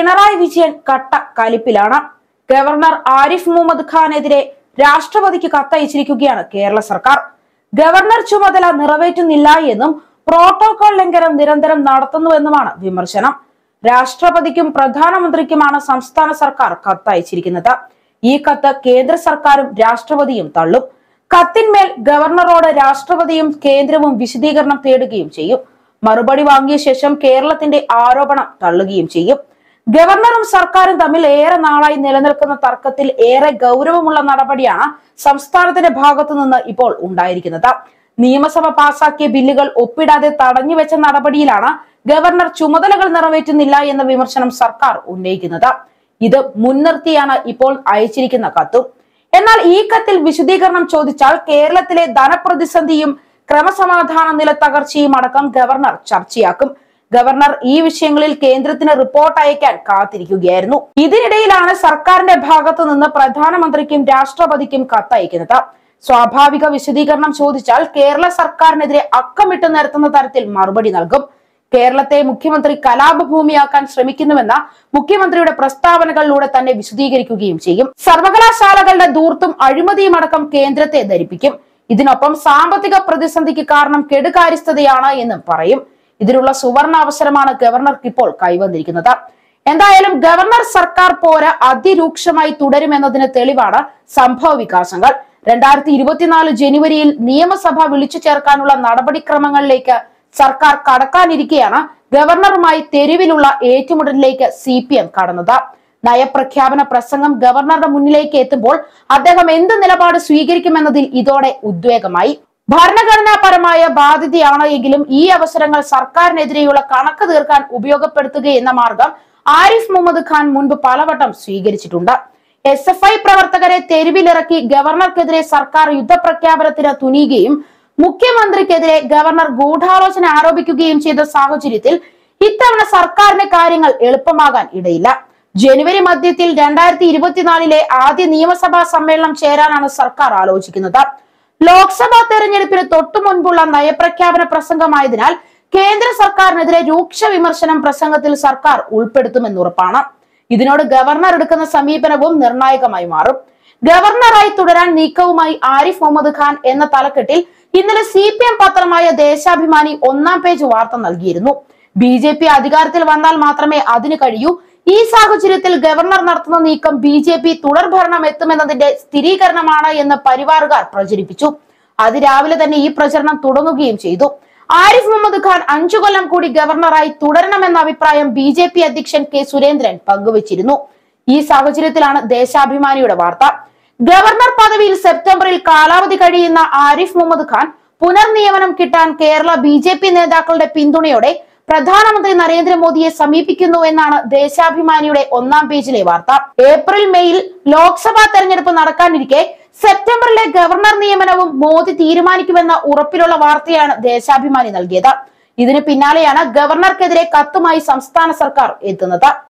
പിണറായി വിജയൻ കട്ട കലിപ്പിലാണ് ഗവർണർ ആരിഫ് മുഹമ്മദ് ഖാനെതിരെ രാഷ്ട്രപതിക്ക് കത്തയച്ചിരിക്കുകയാണ് കേരള സർക്കാർ ഗവർണർ ചുമതല നിറവേറ്റുന്നില്ല എന്നും പ്രോട്ടോകോൾ ലംഘനം നിരന്തരം നടത്തുന്നുവെന്നുമാണ് വിമർശനം രാഷ്ട്രപതിക്കും പ്രധാനമന്ത്രിക്കുമാണ് സംസ്ഥാന സർക്കാർ കത്തയച്ചിരിക്കുന്നത് ഈ കത്ത് കേന്ദ്ര സർക്കാരും രാഷ്ട്രപതിയും തള്ളും കത്തിന്മേൽ ഗവർണറോട് രാഷ്ട്രപതിയും കേന്ദ്രവും വിശദീകരണം തേടുകയും ചെയ്യും മറുപടി വാങ്ങിയ ശേഷം കേരളത്തിന്റെ ആരോപണം തള്ളുകയും ചെയ്യും ഗവർണറും സർക്കാരും തമ്മിൽ ഏറെ നാളായി നിലനിൽക്കുന്ന തർക്കത്തിൽ ഏറെ ഗൗരവമുള്ള നടപടിയാണ് സംസ്ഥാനത്തിന്റെ ഭാഗത്തു നിന്ന് ഇപ്പോൾ ഉണ്ടായിരിക്കുന്നത് നിയമസഭ പാസാക്കിയ ബില്ലുകൾ ഒപ്പിടാതെ തടഞ്ഞുവെച്ച നടപടിയിലാണ് ഗവർണർ ചുമതലകൾ നിറവേറ്റുന്നില്ല എന്ന വിമർശനം സർക്കാർ ഉന്നയിക്കുന്നത് ഇത് മുൻനിർത്തിയാണ് ഇപ്പോൾ അയച്ചിരിക്കുന്ന കത്തും എന്നാൽ ഈ കത്തിൽ വിശദീകരണം ചോദിച്ചാൽ കേരളത്തിലെ ധനപ്രതിസന്ധിയും ക്രമസമാധാന നില തകർച്ചയും അടക്കം ഗവർണർ ചർച്ചയാക്കും ഗവർണർ ഈ വിഷയങ്ങളിൽ കേന്ദ്രത്തിന് റിപ്പോർട്ട് അയക്കാൻ കാത്തിരിക്കുകയായിരുന്നു ഇതിനിടയിലാണ് സർക്കാരിന്റെ ഭാഗത്തു നിന്ന് പ്രധാനമന്ത്രിക്കും രാഷ്ട്രപതിക്കും കത്തയക്കുന്നത് സ്വാഭാവിക വിശദീകരണം ചോദിച്ചാൽ കേരള സർക്കാരിനെതിരെ അക്കമിട്ട് നിരത്തുന്ന തരത്തിൽ മറുപടി നൽകും കേരളത്തെ മുഖ്യമന്ത്രി കലാപഭൂമിയാക്കാൻ ശ്രമിക്കുന്നുവെന്ന മുഖ്യമന്ത്രിയുടെ പ്രസ്താവനകളിലൂടെ തന്നെ വിശദീകരിക്കുകയും ചെയ്യും സർവകലാശാലകളുടെ ദൂർത്തും അഴിമതിയും അടക്കം കേന്ദ്രത്തെ ധരിപ്പിക്കും ഇതിനൊപ്പം സാമ്പത്തിക പ്രതിസന്ധിക്ക് കാരണം കെടുകാര്യസ്ഥതയാണ് എന്നും പറയും ഇതിനുള്ള സുവർണ അവസരമാണ് ഗവർണർക്ക് ഇപ്പോൾ കൈവന്നിരിക്കുന്നത് എന്തായാലും ഗവർണർ സർക്കാർ പോര അതിരൂക്ഷമായി തുടരുമെന്നതിന് തെളിവാണ് സംഭവ വികാസങ്ങൾ രണ്ടായിരത്തി ഇരുപത്തിനാല് ജനുവരിയിൽ നിയമസഭ വിളിച്ചു ചേർക്കാനുള്ള നടപടിക്രമങ്ങളിലേക്ക് സർക്കാർ കടക്കാനിരിക്കെയാണ് ഗവർണറുമായി തെരുവിലുള്ള ഏറ്റുമുട്ടലിലേക്ക് സി പി എം കടന്നത് നയപ്രഖ്യാപന പ്രസംഗം ഗവർണറുടെ മുന്നിലേക്ക് എത്തുമ്പോൾ അദ്ദേഹം എന്ത് നിലപാട് സ്വീകരിക്കുമെന്നതിൽ ഇതോടെ ഉദ്വേഗമായി ഭരണഘടനാപരമായ ബാധ്യതയാണ് എങ്കിലും ഈ അവസരങ്ങൾ സർക്കാരിനെതിരെയുള്ള കണക്ക് തീർക്കാൻ ഉപയോഗപ്പെടുത്തുകയെന്ന മാർഗം ആരിഫ് മുഹമ്മദ് ഖാൻ മുൻപ് പലവട്ടം സ്വീകരിച്ചിട്ടുണ്ട് എസ് എഫ് ഐ പ്രവർത്തകരെ തെരുവിലിറക്കി ഗവർണർക്കെതിരെ സർക്കാർ യുദ്ധപ്രഖ്യാപനത്തിന് തുനിയുകയും മുഖ്യമന്ത്രിക്കെതിരെ ഗവർണർ ഗൂഢാലോചന ആരോപിക്കുകയും ചെയ്ത സാഹചര്യത്തിൽ ഇത്തവണ സർക്കാരിന്റെ കാര്യങ്ങൾ എളുപ്പമാകാൻ ഇടയില്ല ജനുവരി മധ്യത്തിൽ രണ്ടായിരത്തി ഇരുപത്തിനാലിലെ ആദ്യ നിയമസഭാ സമ്മേളനം ചേരാനാണ് സർക്കാർ ആലോചിക്കുന്നത് ലോക്സഭാ തെരഞ്ഞെടുപ്പിന് തൊട്ടു മുൻപുള്ള നയപ്രഖ്യാപന പ്രസംഗമായതിനാൽ കേന്ദ്ര സർക്കാരിനെതിരെ രൂക്ഷ വിമർശനം പ്രസംഗത്തിൽ സർക്കാർ ഉൾപ്പെടുത്തുമെന്നുറപ്പാണ് ഇതിനോട് ഗവർണർ എടുക്കുന്ന സമീപനവും നിർണായകമായി മാറും ഗവർണറായി തുടരാൻ നീക്കവുമായി ആരിഫ് മുഹമ്മദ് ഖാൻ എന്ന തലക്കെട്ടിൽ ഇന്നലെ സി പി എം പത്രമായ ദേശാഭിമാനി ഒന്നാം പേജ് വാർത്ത നൽകിയിരുന്നു ബി ജെ പി അധികാരത്തിൽ വന്നാൽ മാത്രമേ അതിന് കഴിയൂ ഈ സാഹചര്യത്തിൽ ഗവർണർ നടത്തുന്ന നീക്കം ബി ജെ പി തുടർ ഭരണം എത്തുമെന്നതിന്റെ സ്ഥിരീകരണമാണ് എന്ന് പരിവാറുകാർ പ്രചരിപ്പിച്ചു അതിരാവിലെ തന്നെ ഈ പ്രചരണം തുടങ്ങുകയും ചെയ്തു ആരിഫ് മുഹമ്മദ് ഖാൻ അഞ്ചു കൊല്ലം കൂടി ഗവർണറായി തുടരണമെന്ന അഭിപ്രായം ബി ജെ പി അധ്യക്ഷൻ കെ സുരേന്ദ്രൻ പങ്കുവച്ചിരുന്നു ഈ സാഹചര്യത്തിലാണ് ദേശാഭിമാനിയുടെ വാർത്ത ഗവർണർ പദവിയിൽ സെപ്റ്റംബറിൽ കാലാവധി കഴിയുന്ന ആരിഫ് മുഹമ്മദ് ഖാൻ പുനർനിയമനം കിട്ടാൻ കേരള ബി ജെ പി നേതാക്കളുടെ പിന്തുണയോടെ പ്രധാനമന്ത്രി നരേന്ദ്രമോദിയെ സമീപിക്കുന്നു എന്നാണ് ദേശാഭിമാനിയുടെ ഒന്നാം പേജിലെ വാർത്ത ഏപ്രിൽ മെയ്യിൽ ലോക്സഭാ തെരഞ്ഞെടുപ്പ് നടക്കാനിരിക്കെ സെപ്റ്റംബറിലെ ഗവർണർ നിയമനവും മോദി തീരുമാനിക്കുമെന്ന ഉറപ്പിലുള്ള വാർത്തയാണ് ദേശാഭിമാനി നൽകിയത് ഇതിന് പിന്നാലെയാണ് ഗവർണർക്കെതിരെ കത്തുമായി സംസ്ഥാന സർക്കാർ എത്തുന്നത്